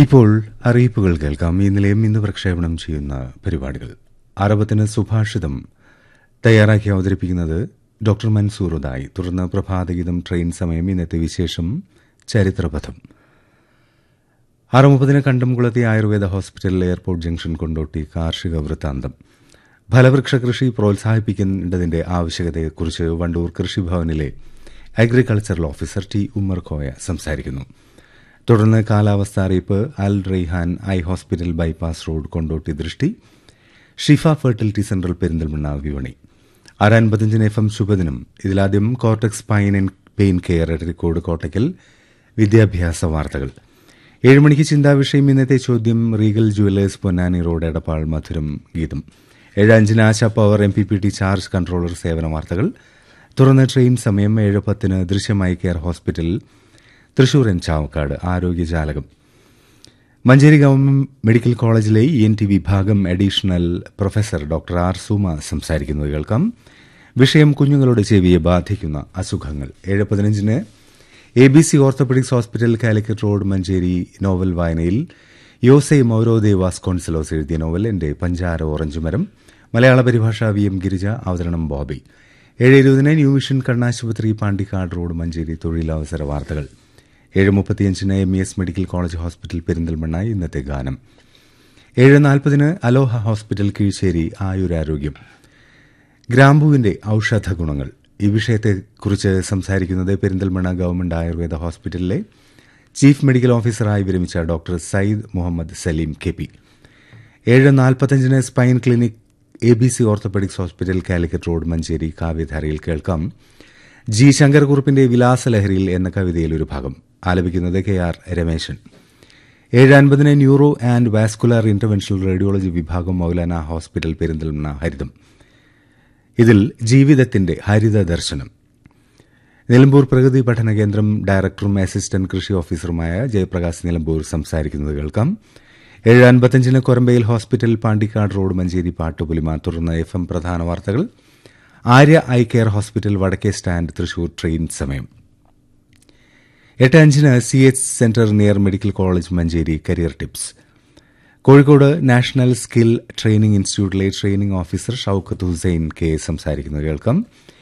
ഇപ്പോൾ അറിയിപ്പുകൾ കേൾക്കാം ഈ നിലയം ഇന്ന് പ്രക്ഷേപണം ചെയ്യുന്ന പരിപാടികൾ അറബത്തിന് സുഭാഷിതം തയ്യാറാക്കി അവതരിപ്പിക്കുന്നത് ഡോക്ടർ മൻസൂർ ഉദായി തുടർന്ന് പ്രഭാതഗീതം ട്രെയിൻ സമയം ഇന്നത്തെ വിശേഷം ചരിത്രപഥം ആറ് മുപ്പതിന് കണ്ടംകുളത്തെ Ayurveda hospital airport junction Kondotty കാർഷിക വൃത്താന്തം ഫലവൃക്ഷ കൃഷി പ്രോത്സാഹിപ്പിക്കേണ്ടതിന്റെ ആവശ്യകതയെക്കുറിച്ച് വണ്ടൂർ കൃഷിഭവനിലെ agricultural officer T Ummer Koya സംസാരിക്കുന്നു തുടർന്ന് കാലാവസ്ഥ അറിയിപ്പ് Al Raihan eye hospital bypass road Kondotty Drishti Shifa fertility centre Perinthalmanna വിപണി ആരൻപത്തിയഞ്ചിന് എഫ് എം ശുഭദിനം ഇതിലാദ്യം cortex spine and pain care Edarikode Kottakkal വിദ്യാഭ്യാസ വാർത്തകൾ ഏഴ് മണിക്ക് ചിന്താവിഷയം ഇന്നത്തെ ചോദ്യം regal jewellers Ponnani road Edappal മധുരം ഗീതം ഏഴ് അഞ്ചിന് Asha power M P P T charge controller സേവന വാർത്തകൾ തുറന്ന ട്രെയിൻ സമയം ഏഴ് പത്തിന് ദൃശ്യമായി കെയർ ഹോസ്പിറ്റൽ തൃശൂർ എൻ ചാവക്കാട് ആരോഗ്യജാലകം മഞ്ചേരി ഗവൺമെന്റ് മെഡിക്കൽ കോളേജിലെ ഇ എൻ ടി വിഭാഗം additional professor doctor R Suma സംസാരിക്കുന്നത് കേൾക്കാം വിഷയം കുഞ്ഞുങ്ങളുടെ ചെവിയെ ബാധിക്കുന്ന അസുഖങ്ങൾ ഏഴ് പതിനഞ്ചിന് A B C orthopaedics hospital Calicut road Manjeri novel വായനയിൽ യോസെ മൌരോദേവാസ് കോൺസലോസ് എഴുതിയ നോവൽ എന്റെ പഞ്ചാര ഓറഞ്ച് മരം മലയാള പരിഭാഷ വി എം ഗിരിജ അവതരണം ബോബി ഏഴ് ഇരുപതിന് ന്യൂ വിഷൻ കണ്ണാശുപത്രി പാണ്ടിക്കാട് റോഡ് മഞ്ചേരി തൊഴിലവസര വാർത്തകൾ ഏഴ് മുപ്പത്തിയഞ്ചിന് M E S medical college hospital Perinthalmanna ഇന്നത്തെ ഗാനം ഏഴ് നാൽപ്പതിന് അലോഹ ഹോസ്പിറ്റൽ കീഴ്ശ്ശേരി ആയുരാരോഗ്യം ഗ്രാമ്പുവിന്റെ ഔഷധ ഗുണങ്ങൾ ഈ വിഷയത്തെക്കുറിച്ച് സംസാരിക്കുന്നത് പെരിന്തൽമണ്ണ ഗവൺമെന്റ് ആയുർവേദ ഹോസ്പിറ്റലിലെ ചീഫ് മെഡിക്കൽ ഓഫീസറായി വിരമിച്ച doctor Sayyid Muhammad Saleem K P ഏഴ് നാൽപ്പത്തഞ്ചിന് spine clinic A B C orthopaedics hospital Calicut road Manjeri കാവ്യധാരയിൽ കേൾക്കാം ജി ശങ്കർകുറുപ്പിന്റെ വിലാസലഹരിയിൽ എന്ന കവിതയിൽ ഒരു ഭാഗം ആലപിക്കുന്നത് കെ ആർ രമേശൻ ഏഴ് അൻപതിന് neuro and vascular interventional radiology വിഭാഗം മൌലാന ഹോസ്പിറ്റൽ പെരിന്തൽമണ്ണ ഹരിതം ഇതിൽ ജീവിതത്തിന്റെ ഹരിത ദർശനം നിലമ്പൂർ പ്രകൃതി പഠന കേന്ദ്രം ഡയറക്ടറും അസിസ്റ്റന്റ് കൃഷി ഓഫീസറുമായ ജയപ്രകാശ് നിലമ്പൂർ സംസാരിക്കുന്നത് കേൾക്കാം ഏഴ് അൻപത്തഞ്ചിന് കൊരമ്പയിൽ ഹോസ്പിറ്റൽ പാണ്ടിക്കാട് റോഡ് മഞ്ചേരി പാട്ടുപുലിമ തുടർന്ന് എഫ് എം പ്രധാന വാർത്തകൾ ആര്യ ഐ കെയർ ഹോസ്പിറ്റൽ വടക്കേ സ്റ്റാൻഡ് തൃശൂർ ട്രെയിൻ സമയം എട്ട് അഞ്ചിന് C H centre near medical college Manjeri career tips Kozhikode national skill training ഇൻസ്റ്റിറ്റ്യൂട്ടിലെ training officer Shoukath Hussain K സംസാരിക്കുന്നത് കേൾക്കാം